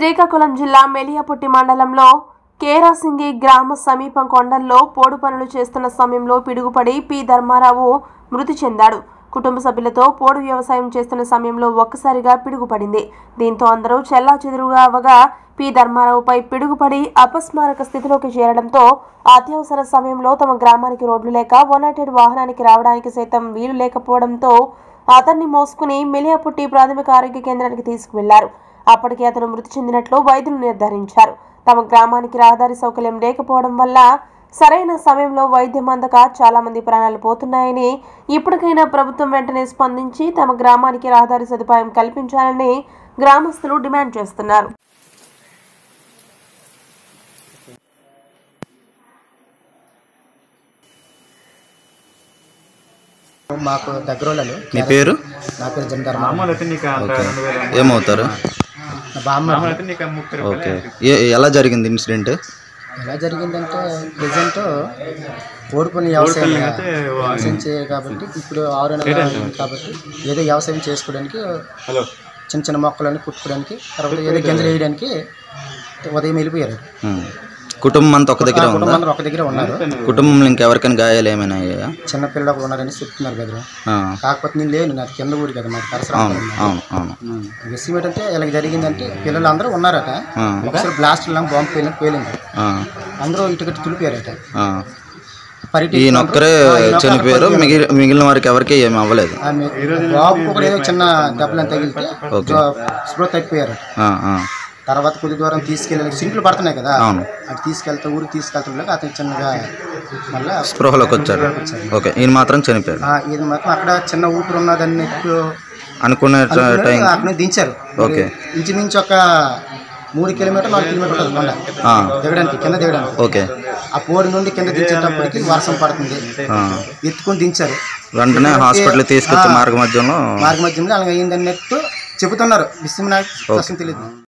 శ్రీకాకుళం జిల్లా మెలియాపుట్టి మండలంలో కేరాసింగి గ్రామ సమీపం కొండల్లో పోడు పనులు చేస్తున్న సమయంలో పిడుగుపడి పి ధర్మారావు మృతి చెందాడు కుటుంబ సభ్యులతో పోడు వ్యవసాయం చేస్తున్న సమయంలో ఒక్కసారిగా పిడుగుపడింది దీంతో అందరూ చెల్లా చెదురుగా అవగా పి ధర్మారావుపై పిడుగుపడి అపస్మారక స్థితిలోకి చేరడంతో అత్యవసర సమయంలో తమ గ్రామానికి రోడ్లు లేక వన్ వాహనానికి రావడానికి సైతం వీలు లేకపోవడంతో అతన్ని మోసుకుని మెలియాపుట్టి ప్రాథమిక ఆరోగ్య కేంద్రానికి తీసుకువెళ్లారు అప్పటికే అతను మృతి చెందినట్లు వైద్యులు నిర్ధారించారు తమ గ్రామానికి రహదారి సౌకర్యం లేకపోవడం వల్ల సరైన సమయంలో వైద్యం అందక చాలా మంది ప్రాణాలు పోతున్నాయని ఇప్పటికైనా ప్రభుత్వం వెంటనే స్పందించి తమ గ్రామానికి రహదారి సదుపాయం కల్పించాలని గ్రామస్తులు డిమాండ్ చేస్తున్నారు మాకు దగ్గర వాళ్ళు మీ పేరు నా పేరు జమీందార్ ఓకే ఏమవుతారు నా బామ్మ ఓకే ఏ ఎలా జరిగింది ఇన్సిడెంట్ ఎలా జరిగిందంటే ప్రజెంట్ ఓడిపోయిన వ్యవసాయం వ్యవసాయం చేయాలి కాబట్టి ఇప్పుడు ఆరు నెలలు అయింది కాబట్టి ఏదో వ్యవసాయం చేసుకోవడానికి చిన్న చిన్న మొక్కలని కుట్టుకోవడానికి తర్వాత ఏదో గింజలు వేయడానికి ఉదయం వెళ్ళిపోయారు ఉమ్. కుటుంబం అంతా ఒక దగ్గర ఉందా కుటుంబం అందరూ ఒక దగ్గర ఉన్నారు కుటుంబంలో ఇంకెవరికైనా గాయాలు ఏమైనా అయ్యాయా చిన్న పిల్లలు ఒకరు ఉన్నారని చెప్తున్నారు కదా ఆ, కాకపోతే నేను లేను నాకు కింద ఊరు కదా మాకు పరిసరం అవును అవును అవును విషయం ఏంటంటే ఇలా జరిగిందంటే పిల్లలు అందరూ ఉన్నారట ఆ, ఒకసారి బ్లాస్ట్ బాంబు పేలిన పేలింది ఆ, అందరూ ఇటుకట్టు తులిపారట ఆ. పరిటి ఈయనొక్కరే చనిపోయారు మిగిలి మిగిలిన వారికి ఎవరికి ఏమి అవ్వలేదు ఆమె బాబుకు కూడా ఏదో చిన్న దెబ్బలు తగిలితే ఓకే. స్పృహ తప్పిపోయారు ఆ, ఆ. తర్వాత కొద్ది దూరం తీసుకెళ్ళి సింకులు పడుతున్నాయి కదా అవును అటు తీసుకెళ్తే ఊరికి తీసుకెళ్తుండగా అతను చిన్నగా మళ్ళీ స్పృహలోకి వచ్చారు ఓకే ఈయన మాత్రం చనిపోయారు ఇది మాత్రం అక్కడ చిన్న ఊపిరి ఉన్నదని అనుకునే ట- టైం అక్కడ నుంచి దించారు ఓకే. ఇంచుమించు ఒక మూడు కిలోమీటర్ నాలుగు కిలోమీటర్ ఉంటుంది కొండ ఆ, దిగడానికి కింద దిగడానికి ఓకే ఆ పోడి నుండి కింద దించేటప్పటికి వర్షం పడుతుంది ఆ. ఎత్తుకొని దించారు వెంటనే హాస్పిటల్ తీసుకొచ్చి మార్గ మధ్యంలో మార్గ మధ్యంలో అలాగ అయిందన్నట్టు చెబుతున్నారు విషయం నాకు ప్రశ్న తెలియదు